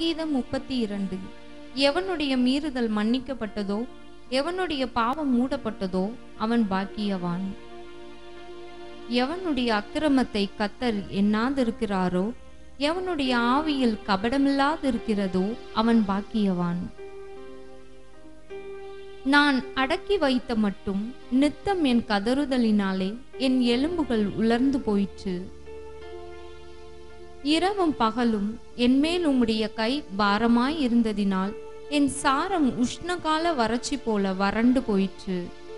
சங்கீதம் முப்பத்தி இரண்டு எவனுடைய மீறுதல் மன்னிக்கப்பட்டதோ எவனுடைய பாவம் மூடப்பட்டதோ அவன் பாக்கியவான் எவனுடைய அக்கிரமத்தை கத்தர் எண்ணாதிருக்கிறாரோ எவனுடைய ஆவியில் கபடமில்லாதிருக்கிறதோ அவன் பாக்கியவான் நான் அடக்கி வைத்த மட்டும் நித்தம் என் கதறுதலினாலே என் எலும்புகள் உலர்ந்து போயிற்று இரவும் பகலும் என்மேல் உம்முடைய கை பாரமாய் இருந்ததினால் என் சாரம் உஷ்ணகால வறட்சி போல வறண்டு போயிற்று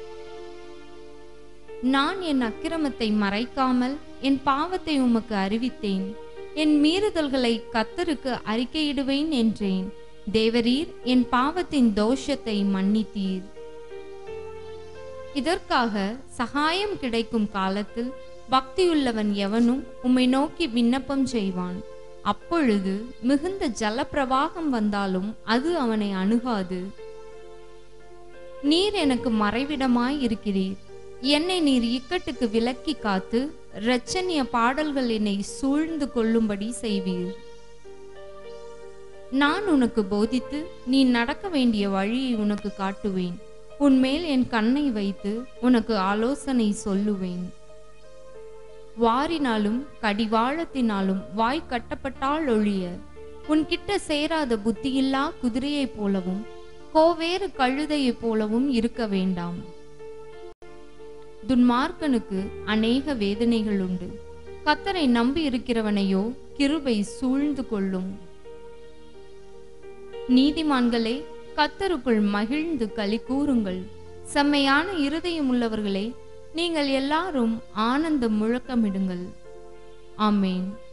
நான் என் அக்கிரமத்தை மறைக்காமல் என் பாவத்தை உமக்கு அறிவித்தேன் என் மீறுதல்களை கத்தருக்கு அறிக்கையிடுவேன் என்றேன் தேவரீர் என் பாவத்தின் தோஷத்தை மன்னித்தீர் இதற்காக சகாயம் கிடைக்கும் காலத்தில் பக்தியுள்ளவன் எவனும் உம்மை நோக்கி விண்ணப்பம் செய்வான் அப்பொழுது மிகுந்த ஜலப்பிரவாகம் வந்தாலும் அது அவனை அணுகாது நீர் எனக்கு மறைவிடமாய் இருக்கிறீர் என்னை நீர் இக்கட்டுக்கு விலக்கி காத்து இரட்சணிய பாடல்கள் என்னை சூழ்ந்து கொள்ளும்படி செய்வீர் நான் உனக்கு போதித்து நீ நடக்க வேண்டிய வழியை உனக்கு காட்டுவேன் உன்மேல் என் கண்ணை வைத்து உனக்கு ஆலோசனை சொல்லுவேன் வாரினாலும் கடிவாளத்தினாலும் வாய் கட்டப்பட்டால் ஒழிய உன்கிட்ட சேராத புத்தியில்லா குதிரையைப் போலவும் கோவேறு கழுதையைப் போலவும் இருக்க வேண்டாம் துன்மார்க்கனுக்கு அநேக வேதனைகள் உண்டு கத்தரை நம்பி இருக்கிறவனையோ கிருபை சூழ்ந்து கொள்ளும் நீதிமான்களே கத்தருக்குள் மகிழ்ந்து களி கூறுங்கள் செம்மையான இருதயம் உள்ளவர்களே நீங்கள் எல்லாரும் ஆனந்த முழக்கமிடுங்கள் ஆமேன்